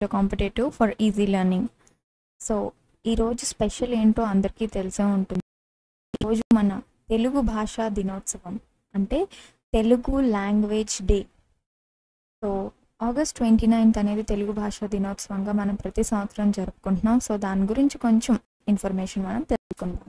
competitive for easy learning so ఈరోజు special ఏంటో అందరికీ తెలిసే ఉంటుంది ఈరోజు మన తెలుగు భాషా దినోత్సవం అంటే Telugu language day so August twenty ninth అనేది తెలుగు భాషా దినోత్సవంగా మనం ప్రతి సంవత్సరం జరుపుకుంటున్నాం సో దాని గురించి కొంచెం ఇన్ఫర్మేషన్ మనం తెలుసుకుందాం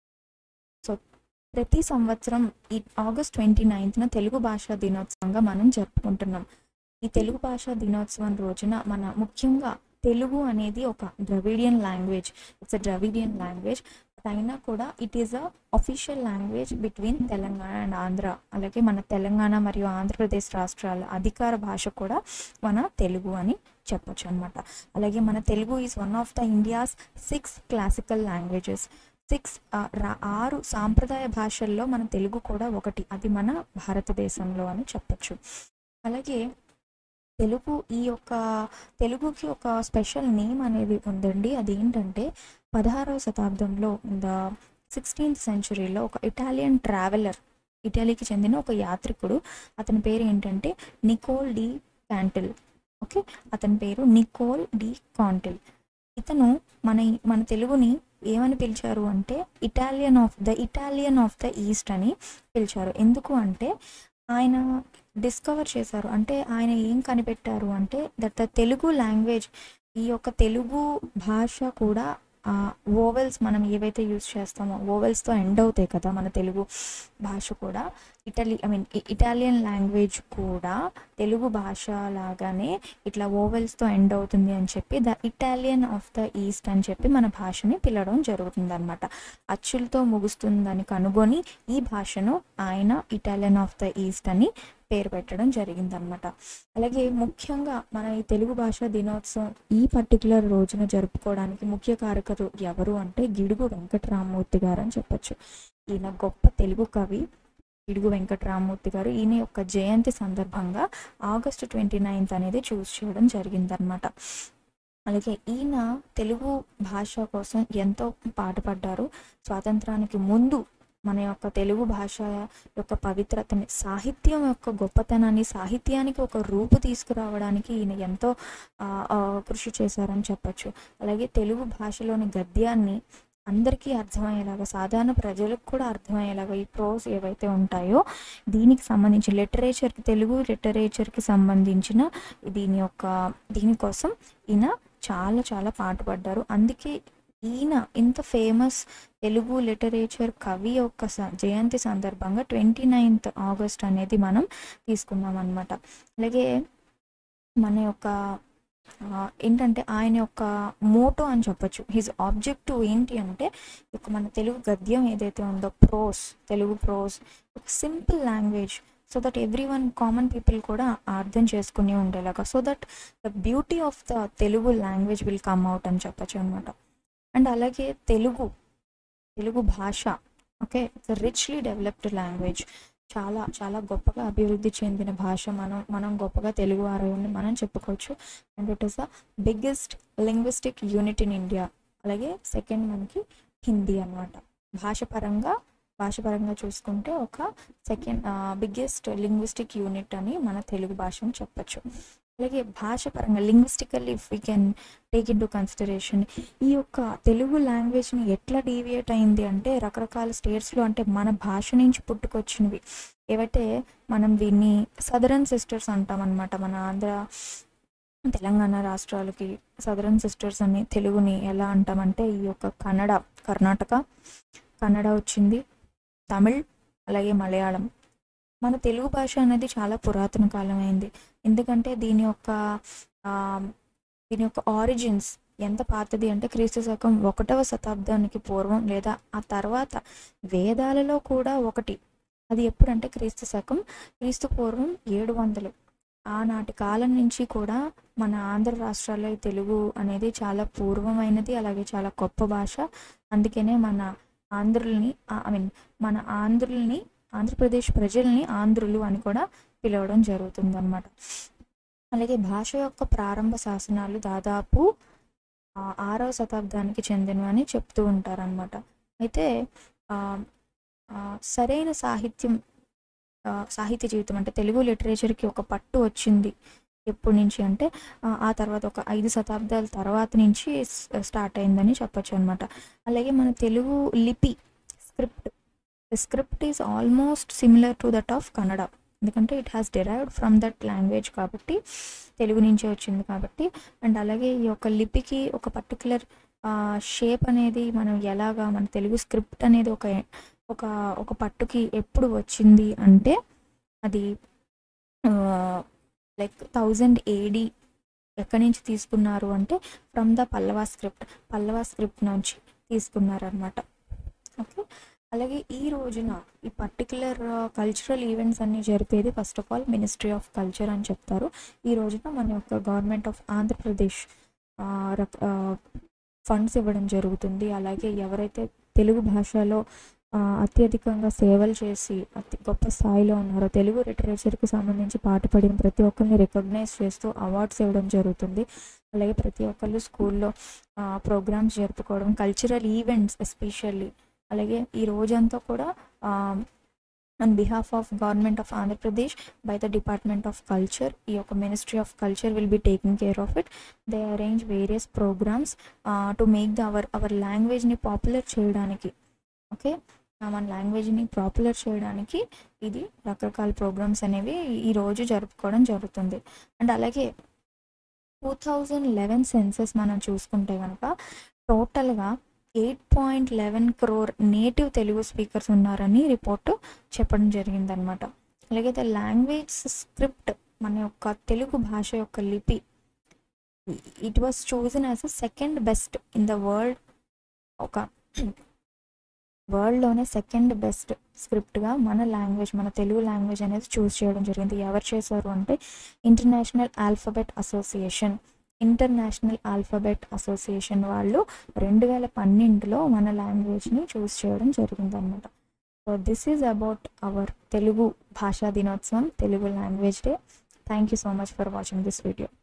సో ప్రతి సంవత్సరం ఈ ఆగస్ట్ ట్వంటీ నైన్త్న తెలుగు భాషా దినోత్సవంగా మనం జరుపుకుంటున్నాం ఈ తెలుగు భాషా దినోత్సవం రోజున మన ముఖ్యంగా తెలుగు అనేది ఒక Dravidian language it's a Dravidian language అయినా కూడా it is a official language between Telangana and Andhra అలాగే మన తెలంగాణ మరియు ఆంధ్రప్రదేశ్ రాష్ట్రాల అధికార భాష కూడా మన తెలుగు అని చెప్పొచ్చు అనమాట అలాగే మన Telugu is one of the India's six classical languages six ఆరు సాంప్రదాయ భాషల్లో మన తెలుగు కూడా ఒకటి అది మన భారతదేశంలో అని చెప్పొచ్చు అలాగే తెలుగు ఈ యొక్క తెలుగుకి ఒక స్పెషల్ నేమ్ అనేది ఉందండి అదేంటంటే పదహారవ శతాబ్దంలో ఇన్ ద సిక్స్టీన్త్ సెంచురీలో ఒక ఇటాలియన్ ట్రావెలర్ ఇటలీకి చెందిన ఒక యాత్రికుడు అతని పేరు ఏంటంటే నికోల్ డి క్యాంటిల్ ఓకే అతని పేరు నికోల్ డి కాంటిల్ ఇతను మన మన తెలుగుని ఏమని పిలిచారు అంటే Italian of the Italian of the East అని పిలిచారు ఎందుకు అంటే ఆయన డిస్కవర్ చేశారు అంటే ఆయన ఏం కనిపెట్టారు అంటే దట్ ద తెలుగు లాంగ్వేజ్ ఈ యొక్క తెలుగు భాష కూడా ఓవెల్స్ మనం ఏవైతే యూజ్ చేస్తామో ఓవెల్స్తో ఎండ్ అవుతాయి కదా మన తెలుగు భాష కూడా Italy I mean Italian language కూడా తెలుగు భాష లాగానే ఇట్లా ఓవెల్స్తో ఎండ్ అవుతుంది అని చెప్పి the Italian of the East అని చెప్పి మన భాషని పిలవడం జరుగుతుంది అనమాట అచ్చులతో ముగుస్తుందని కనుగొని ఈ భాషను ఆయన ఇటాలియన్ ఆఫ్ ద ఈస్ట్ అని పేరు పెట్టడం జరిగిందనమాట అలాగే ముఖ్యంగా మన ఈ తెలుగు భాష దినోత్సవం ఈ పర్టికులర్ రోజున జరుపుకోవడానికి ముఖ్య కారకులు ఎవరు అంటే గిడుగు వెంకటరామూర్తి గారు అని చెప్పొచ్చు ఈయన గొప్ప తెలుగు కవి గిడుగు వెంకటరామూర్తి గారు ఈయన యొక్క జయంతి సందర్భంగా ఆగస్టు ట్వంటీ నైన్త్ అనేది చూస్ చేయడం జరిగిందనమాట అలాగే ఈయన తెలుగు భాష కోసం ఎంతో పాటుపడ్డారు స్వాతంత్రానికి ముందు మన యొక్క తెలుగు భాష యొక్క పవిత్రతని సాహిత్యం యొక్క గొప్పతనాన్ని సాహిత్యానికి ఒక రూపు తీసుకురావడానికి ఈయన ఎంతో కృషి చేశారని చెప్పచ్చు అలాగే తెలుగు భాషలోని గద్యాన్ని అందరికీ అర్థమయ్యేలాగా సాధారణ ప్రజలకు కూడా అర్థమయ్యేలాగా ఈ ప్రోస్ ఏవైతే ఉంటాయో దీనికి సంబంధించి లిటరేచర్కి తెలుగు లిటరేచర్కి సంబంధించిన దీని యొక్క దీనికోసం ఈయన చాలా చాలా పాటుపడ్డారు అందుకే ఈయన ఇంత ఫేమస్ తెలుగు లిటరేచర్ కవి యొక్క జయంతి సందర్భంగా ట్వంటీ నైన్త్ ఆగస్ట్ అనేది మనం తీసుకున్నాం అనమాట అలాగే మన యొక్క ఏంటంటే ఆయన యొక్క మోటో అని చెప్పొచ్చు హిజ్ ఆబ్జెక్టివ్ ఏంటి అంటే ఒక మన తెలుగు గద్యం ఏదైతే ఉందో ప్రోస్ తెలుగు ప్రోస్ ఒక simple language so that everyone common people కూడా అర్థం చేసుకుని ఉండేలాగా so that the beauty of the Telugu language will come out అని చెప్పచ్చు అనమాట అండ్ అలాగే తెలుగు తెలుగు భాష okay it's richly developed language చాలా చాలా గొప్పగా అభివృద్ధి చెందిన భాష మనం మనం గొప్పగా తెలుగు వారని మనం చెప్పుకోవచ్చు and it is the biggest linguistic unit in India అలాగే సెకండ్ మనకి హిందీ అనమాట భాష పరంగా భాష పరంగా చూసుకుంటే ఒక సెకండ్ బిగ్గెస్ట్ లింగ్విస్టిక్ యూనిట్ అని మన తెలుగు భాషను చెప్పచ్చు అలాగే భాష పరంగా linguistically if we can take into consideration ఈ యొక్క తెలుగు లాంగ్వేజ్ని ఎట్లా డీవియేట్ అయింది అంటే రకరకాల స్టేట్స్లో అంటే మన భాష నుంచి పుట్టుకొచ్చినవి ఏవైతే మనం దీన్ని సదరన్ సిస్టర్స్ అంటాం అనమాట మన ఆంధ్ర తెలంగాణ రాష్ట్రాలకి సదరన్ సిస్టర్స్ అని తెలుగుని ఎలా అంటామంటే ఈ యొక్క కన్నడ కర్ణాటక కన్నడ వచ్చింది తమిళ్ అలాగే మలయాళం మన తెలుగు భాష అనేది చాలా పురాతన కాలమైంది ఎందుకంటే దీని యొక్క దీని యొక్క ఆరిజిన్స్ ఎంత పాతది అంటే క్రీస్తు శకం ఒకటవ శతాబ్దానికి పూర్వం లేదా ఆ తర్వాత వేదాలలో కూడా ఒకటి అది ఎప్పుడంటే క్రీస్తు శకం క్రీస్తు పూర్వం ఏడు వందలు ఆనాటి కాలం నుంచి కూడా మన ఆంధ్ర రాష్ట్రాల్లో తెలుగు అనేది చాలా పూర్వమైనది అలాగే చాలా గొప్ప భాష అందుకనే మన ఆంధ్రుల్ని ఐ మీన్ మన ఆంధ్రుల్ని ఆంధ్రప్రదేశ్ ప్రజల్ని ఆంధ్రులు అని కూడా పిలవడం జరుగుతుందన్నమాట అలాగే భాష యొక్క ప్రారంభ శాసనాలు దాదాపు ఆరవ శతాబ్దానికి చెందినవని చెప్తూ ఉంటారనమాట అయితే సరైన సాహిత్యం సాహిత్య జీవితం అంటే తెలుగు లిటరేచర్కి ఒక పట్టు వచ్చింది ఎప్పటి నుంచి అంటే ఆ, ఆ తర్వాత ఒక ఐదు శతాబ్దాల తర్వాత నుంచి స్టార్ట్ అయిందని చెప్పొచ్చు అనమాట అలాగే మన తెలుగు లిపి script script is almost similar to that of Kannada ఎందుకంటే it has derived from that language కాబట్టి తెలుగు నుంచే వచ్చింది కాబట్టి అండ్ అలాగే ఈ యొక్క లిపికి ఒక పర్టికులర్ షేప్ అనేది మనం ఎలాగా మన తెలుగు స్క్రిప్ట్ అనేది ఒక ఒక ఒక పట్టుకి ఎప్పుడు వచ్చింది అంటే అది లైక్ థౌజండ్ ఏడి ఎక్కడి నుంచి తీసుకున్నారు అంటే from the Pallava script Pallava script నుంచి తీసుకున్నారనమాట ఓకే అలాగే ఈ రోజున ఈ పర్టికులర్ కల్చరల్ ఈవెంట్స్ అన్ని జరిపేది first of all ministry of culture అని చెప్తారు ఈ రోజున మన యొక్క గవర్నమెంట్ ఆఫ్ ఆంధ్రప్రదేశ్ ఫండ్స్ ఇవ్వడం జరుగుతుంది అలాగే ఎవరైతే తెలుగు భాషలో ఆ, అత్యధికంగా సేవలు చేసి అతి గొప్ప స్థాయిలో ఉన్నారో తెలుగు లిటరేచర్కి సంబంధించి పాటుపడిన ప్రతి ఒక్కరిని రికగ్నైజ్ చేస్తూ అవార్డ్స్ ఇవ్వడం జరుగుతుంది అలాగే ప్రతి ఒక్కళ్ళు స్కూల్లో ప్రోగ్రామ్స్ జరుపుకోవడం కల్చరల్ ఈవెంట్స్ ఎస్పెషల్లీ అలాగే ఈ రోజంతా కూడా on behalf of government of Andhra Pradesh by the department of culture ఈ యొక్క ministry of culture will be taking care of it they arrange various programs to make the our our లాంగ్వేజ్ని popular చేయడానికి okay మన లాంగ్వేజ్ని పాపులర్ చేయడానికి ఇది రకరకాల programmes అనేవి ఈ రోజు జరుపుకోవడం జరుగుతుంది అండ్ అలాగే టూ థౌజండ్ లెవెన్ సెన్సెస్ మనం చూసుకుంటే కనుక టోటల్గా eight point eleven crore native Telugu speakers ఉన్నారని రిపోర్టు చెప్పడం జరిగిందనమాట అలాగే ద లాంగ్వేజ్ స్క్రిప్ట్ మన యొక్క తెలుగు భాష యొక్క లిపి it was chosen as a second best in the world ఒక వరల్డ్లోనే సెకండ్ బెస్ట్ స్క్రిప్ట్గా మన లాంగ్వేజ్ మన తెలుగు లాంగ్వేజ్ అనేది చూస్ చేయడం జరిగింది ఎవరు చేశారు అంటే international alphabet association international alphabet association వాళ్ళు రెండు వేల పన్నెండులో మన లాంగ్వేజ్ని చూస్ చేయడం జరిగిందనమాట so this is about our Telugu భాషా దినోత్సవం Telugu language day thank you so much for watching this video